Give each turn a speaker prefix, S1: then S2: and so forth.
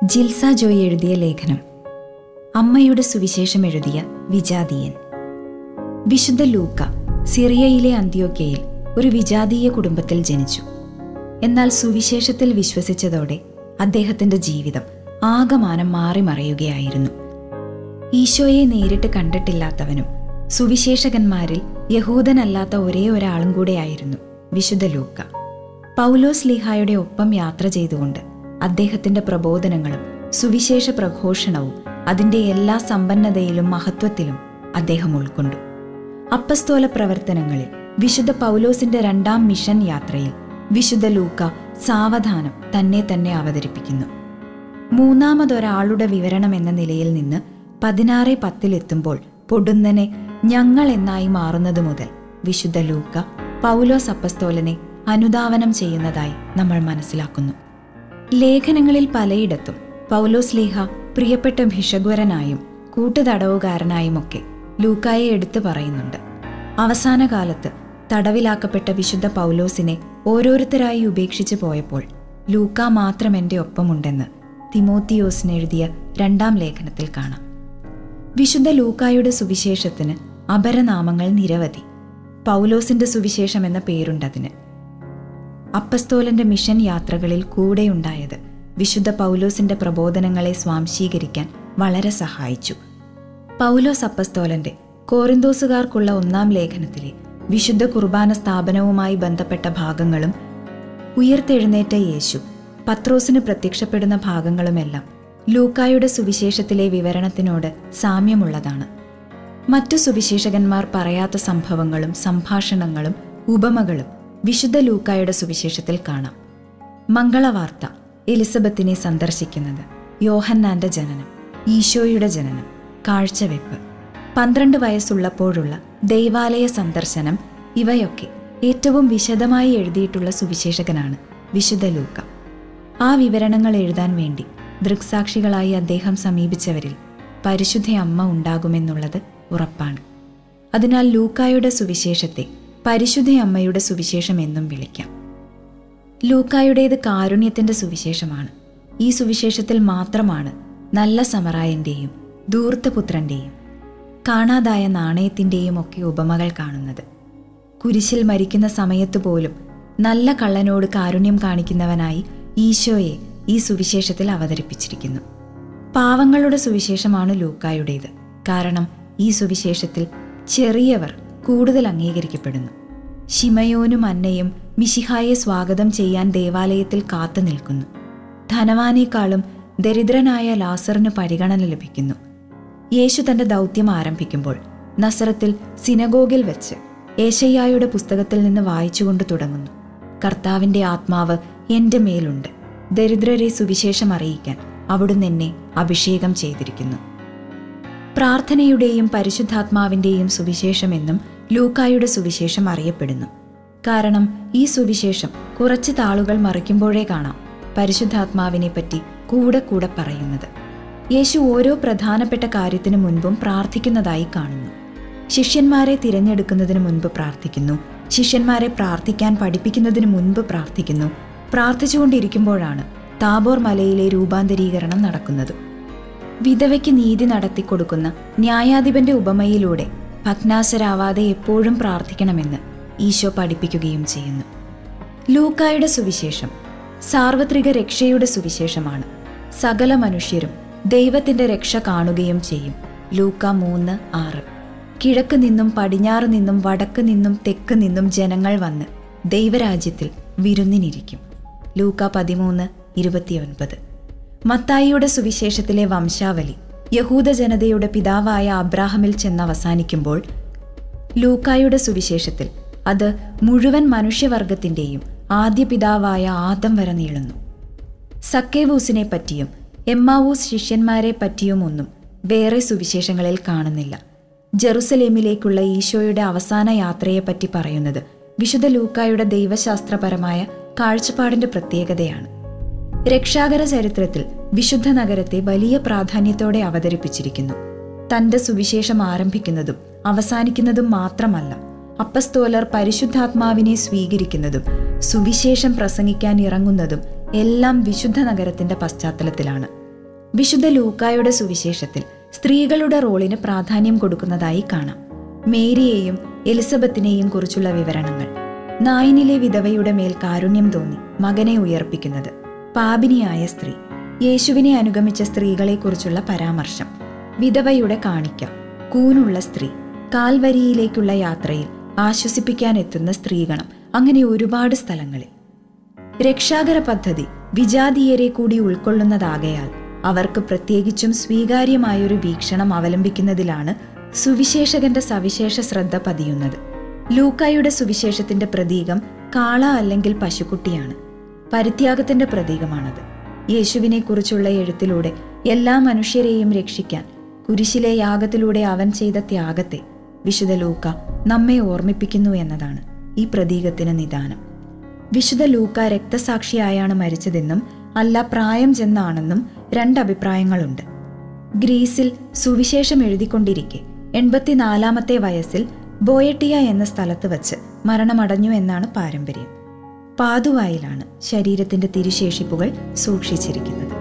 S1: ജിൽസ ജോയ് എഴുതിയ ലേഖനം അമ്മയുടെ സുവിശേഷം എഴുതിയ വിജാതീയൻ വിശുദ്ധ ലൂക്ക സിറിയയിലെ അന്ത്യോക്കയിൽ ഒരു വിജാതീയ കുടുംബത്തിൽ ജനിച്ചു എന്നാൽ സുവിശേഷത്തിൽ വിശ്വസിച്ചതോടെ അദ്ദേഹത്തിന്റെ ജീവിതം ആകമാനം മാറി മറയുകയായിരുന്നു ഈശോയെ നേരിട്ട് കണ്ടിട്ടില്ലാത്തവനും സുവിശേഷകന്മാരിൽ യഹൂദനല്ലാത്ത ഒരേ ഒരാളും കൂടെയായിരുന്നു വിശുദ്ധ ലൂക്ക പൗലോസ് ലീഹായുടെ ഒപ്പം യാത്ര ചെയ്തുകൊണ്ട് അദ്ദേഹത്തിന്റെ പ്രബോധനങ്ങളും സുവിശേഷ പ്രഘോഷണവും അതിന്റെ എല്ലാ സമ്പന്നതയിലും മഹത്വത്തിലും അദ്ദേഹം ഉൾക്കൊണ്ടു അപ്പസ്തോല പ്രവർത്തനങ്ങളിൽ വിശുദ്ധ പൗലോസിന്റെ രണ്ടാം മിഷൻ യാത്രയിൽ വിശുദ്ധ ലൂക്ക സാവധാനം തന്നെ തന്നെ അവതരിപ്പിക്കുന്നു മൂന്നാമതൊരാളുടെ വിവരണം എന്ന നിലയിൽ നിന്ന് പതിനാറ് പത്തിലെത്തുമ്പോൾ പൊടുന്നനെ ഞങ്ങൾ എന്നായി മാറുന്നത് മുതൽ വിശുദ്ധ ലൂക്ക പൗലോസ് അപ്പസ്തോലനെ അനുധാവനം ചെയ്യുന്നതായി നമ്മൾ മനസ്സിലാക്കുന്നു ലേഖനങ്ങളിൽ പലയിടത്തും പൗലോസ് ലീഹ പ്രിയപ്പെട്ട ഭിഷഗ്വരനായും കൂട്ടുതടവുകാരനായുമൊക്കെ ലൂക്കായെ എടുത്തു പറയുന്നുണ്ട് അവസാന കാലത്ത് തടവിലാക്കപ്പെട്ട വിശുദ്ധ പൗലോസിനെ ഓരോരുത്തരായി ഉപേക്ഷിച്ചു പോയപ്പോൾ ലൂക്ക മാത്രം എൻ്റെ ഒപ്പമുണ്ടെന്ന് തിമോത്തിയോസിന് എഴുതിയ രണ്ടാം ലേഖനത്തിൽ കാണാം വിശുദ്ധ ലൂക്കായുടെ സുവിശേഷത്തിന് അപരനാമങ്ങൾ നിരവധി പൗലോസിന്റെ സുവിശേഷം എന്ന പേരുണ്ടതിന് അപ്പസ്തോലന്റെ മിഷൻ യാത്രകളിൽ കൂടെയുണ്ടായത് വിശുദ്ധ പൗലോസിന്റെ പ്രബോധനങ്ങളെ സ്വാംശീകരിക്കാൻ വളരെ സഹായിച്ചു പൗലോസ് അപ്പസ്തോലന്റെ കോറിന്തോസുകാർക്കുള്ള ഒന്നാം ലേഖനത്തിലെ വിശുദ്ധ കുർബാന സ്ഥാപനവുമായി ബന്ധപ്പെട്ട ഭാഗങ്ങളും ഉയർത്തെഴുന്നേറ്റ യേശു പത്രോസിന് പ്രത്യക്ഷപ്പെടുന്ന ഭാഗങ്ങളുമെല്ലാം ലൂക്കായുടെ സുവിശേഷത്തിലെ വിവരണത്തിനോട് സാമ്യമുള്ളതാണ് മറ്റു സുവിശേഷകന്മാർ പറയാത്ത സംഭവങ്ങളും സംഭാഷണങ്ങളും ഉപമകളും വിശുദ്ധ ലൂക്കായുടെ സുവിശേഷത്തിൽ കാണാം മംഗളവാർത്ത എലിസബത്തിനെ സന്ദർശിക്കുന്നത് യോഹന്നാന്റെ ജനനം ഈശോയുടെ ജനനം കാഴ്ചവെപ്പ് പന്ത്രണ്ട് വയസ്സുള്ളപ്പോഴുള്ള ദൈവാലയ സന്ദർശനം ഇവയൊക്കെ ഏറ്റവും വിശദമായി എഴുതിയിട്ടുള്ള സുവിശേഷകനാണ് വിശുദ്ധ ലൂക്ക ആ വിവരണങ്ങൾ എഴുതാൻ വേണ്ടി ദൃക്സാക്ഷികളായി അദ്ദേഹം സമീപിച്ചവരിൽ പരിശുദ്ധ അമ്മ ഉണ്ടാകുമെന്നുള്ളത് ഉറപ്പാണ് അതിനാൽ ലൂക്കായുടെ സുവിശേഷത്തെ പരിശുദ്ധ അമ്മയുടെ സുവിശേഷം എന്നും വിളിക്കാം ലൂക്കായുടേത് കാരുണ്യത്തിന്റെ സുവിശേഷമാണ് ഈ സുവിശേഷത്തിൽ മാത്രമാണ് നല്ല സമറായന്റെയും ധൂർത്തപുത്രന്റെയും കാണാതായ നാണയത്തിന്റെയും ഒക്കെ ഉപമകൾ കാണുന്നത് കുരിശിൽ മരിക്കുന്ന സമയത്ത് പോലും നല്ല കള്ളനോട് കാരുണ്യം കാണിക്കുന്നവനായി ഈശോയെ ഈ സുവിശേഷത്തിൽ അവതരിപ്പിച്ചിരിക്കുന്നു പാവങ്ങളുടെ സുവിശേഷമാണ് ലൂക്കായുടേത് കാരണം ഈ സുവിശേഷത്തിൽ ചെറിയവർ കൂടുതൽ അംഗീകരിക്കപ്പെടുന്നു ശിമയോനും അന്നയും മിശിഹായെ സ്വാഗതം ചെയ്യാൻ ദേവാലയത്തിൽ കാത്തു നിൽക്കുന്നു ധനവാനേക്കാളും ദരിദ്രനായ ലാസറിന് പരിഗണന ലഭിക്കുന്നു യേശു തന്റെ ദൗത്യം ആരംഭിക്കുമ്പോൾ നസറത്തിൽ സിനഗോഗിൽ വെച്ച് ഏശയ്യായുടെ പുസ്തകത്തിൽ നിന്ന് വായിച്ചുകൊണ്ട് തുടങ്ങുന്നു കർത്താവിന്റെ ആത്മാവ് എന്റെ മേലുണ്ട് ദരിദ്രരെ സുവിശേഷം അറിയിക്കാൻ അവിടുന്ന് എന്നെ അഭിഷേകം ചെയ്തിരിക്കുന്നു പ്രാർത്ഥനയുടെയും പരിശുദ്ധാത്മാവിന്റെയും സുവിശേഷമെന്നും ലൂക്കായുടെ സുവിശേഷം അറിയപ്പെടുന്നു കാരണം ഈ സുവിശേഷം കുറച്ച് താളുകൾ മറിക്കുമ്പോഴേ കാണാം പരിശുദ്ധാത്മാവിനെ പറ്റി കൂടെ കൂടെ പറയുന്നത് യേശു ഓരോ പ്രധാനപ്പെട്ട കാര്യത്തിനു മുൻപും പ്രാർത്ഥിക്കുന്നതായി കാണുന്നു ശിഷ്യന്മാരെ തിരഞ്ഞെടുക്കുന്നതിന് മുൻപ് പ്രാർത്ഥിക്കുന്നു ശിഷ്യന്മാരെ പ്രാർത്ഥിക്കാൻ പഠിപ്പിക്കുന്നതിന് മുൻപ് പ്രാർത്ഥിക്കുന്നു പ്രാർത്ഥിച്ചുകൊണ്ടിരിക്കുമ്പോഴാണ് താബോർ മലയിലെ രൂപാന്തരീകരണം നടക്കുന്നത് വിധവയ്ക്ക് നീതി നടത്തിക്കൊടുക്കുന്ന ന്യായാധിപന്റെ ഉപമയിലൂടെ ഭഗ്നാശരാവാതെ എപ്പോഴും പ്രാർത്ഥിക്കണമെന്ന് ഈശോ പഠിപ്പിക്കുകയും ചെയ്യുന്നു ലൂക്കായുടെ സുവിശേഷം സാർവത്രിക രക്ഷയുടെ സുവിശേഷമാണ് സകല മനുഷ്യരും ദൈവത്തിന്റെ രക്ഷ കാണുകയും ചെയ്യും ലൂക്ക മൂന്ന് ആറ് കിഴക്ക് നിന്നും പടിഞ്ഞാറ് നിന്നും വടക്ക് നിന്നും തെക്ക് നിന്നും ജനങ്ങൾ വന്ന് ദൈവരാജ്യത്തിൽ വിരുന്നിനിരിക്കും ലൂക്ക പതിമൂന്ന് ഇരുപത്തിയൊൻപത് മത്തായിയുടെ സുവിശേഷത്തിലെ വംശാവലി യഹൂദ ജനതയുടെ പിതാവായ അബ്രാഹമിൽ ചെന്ന് അവസാനിക്കുമ്പോൾ ലൂക്കായുടെ സുവിശേഷത്തിൽ അത് മുഴുവൻ മനുഷ്യവർഗത്തിന്റെയും ആദ്യ പിതാവായ ആദം വരെ നീളുന്നു സക്കേവൂസിനെ പറ്റിയും എമ്മാവൂസ് ശിഷ്യന്മാരെ പറ്റിയും ഒന്നും വേറെ സുവിശേഷങ്ങളിൽ കാണുന്നില്ല ജെറുസലേമിലേക്കുള്ള ഈശോയുടെ അവസാന യാത്രയെപ്പറ്റി പറയുന്നത് വിശുദ്ധ ലൂക്കായുടെ ദൈവശാസ്ത്രപരമായ കാഴ്ചപ്പാടിന്റെ പ്രത്യേകതയാണ് രക്ഷാകര ചരിത്രത്തിൽ വിശുദ്ധ നഗരത്തെ വലിയ പ്രാധാന്യത്തോടെ അവതരിപ്പിച്ചിരിക്കുന്നു തന്റെ സുവിശേഷം ആരംഭിക്കുന്നതും അവസാനിക്കുന്നതും മാത്രമല്ല അപ്പസ്തോലർ പരിശുദ്ധാത്മാവിനെ സ്വീകരിക്കുന്നതും സുവിശേഷം പ്രസംഗിക്കാൻ ഇറങ്ങുന്നതും എല്ലാം വിശുദ്ധ നഗരത്തിന്റെ പശ്ചാത്തലത്തിലാണ് വിശുദ്ധ ലൂക്കായുടെ സുവിശേഷത്തിൽ സ്ത്രീകളുടെ റോളിന് പ്രാധാന്യം കൊടുക്കുന്നതായി കാണാം മേരിയെയും എലിസബത്തിനെയും കുറിച്ചുള്ള വിവരണങ്ങൾ നായിനിലെ വിധവയുടെ മേൽ കാരുണ്യം തോന്നി മകനെ ഉയർപ്പിക്കുന്നത് പാപിനിയായ സ്ത്രീ യേശുവിനെ അനുഗമിച്ച സ്ത്രീകളെക്കുറിച്ചുള്ള പരാമർശം വിധവയുടെ കാണിക്ക കൂനുള്ള സ്ത്രീ കാൽവരിയിലേക്കുള്ള യാത്രയിൽ ആശ്വസിപ്പിക്കാൻ എത്തുന്ന സ്ത്രീഗണം അങ്ങനെ ഒരുപാട് സ്ഥലങ്ങളിൽ രക്ഷാകര പദ്ധതി വിജാതീയരെ കൂടി ഉൾക്കൊള്ളുന്നതാകയാൽ അവർക്ക് പ്രത്യേകിച്ചും സ്വീകാര്യമായൊരു വീക്ഷണം അവലംബിക്കുന്നതിലാണ് സുവിശേഷകന്റെ സവിശേഷ ശ്രദ്ധ പതിയുന്നത് ലൂക്കായുടെ സുവിശേഷത്തിന്റെ പ്രതീകം കാള അല്ലെങ്കിൽ പശുക്കുട്ടിയാണ് പരിത്യാഗത്തിന്റെ പ്രതീകമാണത് യേശുവിനെ കുറിച്ചുള്ള എഴുത്തിലൂടെ എല്ലാ മനുഷ്യരെയും രക്ഷിക്കാൻ കുരിശിലെ യാഗത്തിലൂടെ അവൻ ചെയ്ത ത്യാഗത്തെ വിശുദ്ധ ലൂക്ക നമ്മെ ഓർമ്മിപ്പിക്കുന്നു എന്നതാണ് ഈ പ്രതീകത്തിന് നിദാനം വിശുദ്ധ ലൂക്ക രക്തസാക്ഷിയായാണ് മരിച്ചതെന്നും അല്ല പ്രായം ചെന്നാണെന്നും രണ്ടഭിപ്രായങ്ങളുണ്ട് ഗ്രീസിൽ സുവിശേഷം എഴുതിക്കൊണ്ടിരിക്കെ എൺപത്തിനാലാമത്തെ വയസ്സിൽ ബോയട്ടിയ എന്ന സ്ഥലത്ത് വച്ച് മരണമടഞ്ഞു എന്നാണ് പാരമ്പര്യം പാതുവായിലാണ് ശരീരത്തിന്റെ തിരുശേഷിപ്പുകൾ സൂക്ഷിച്ചിരിക്കുന്നത്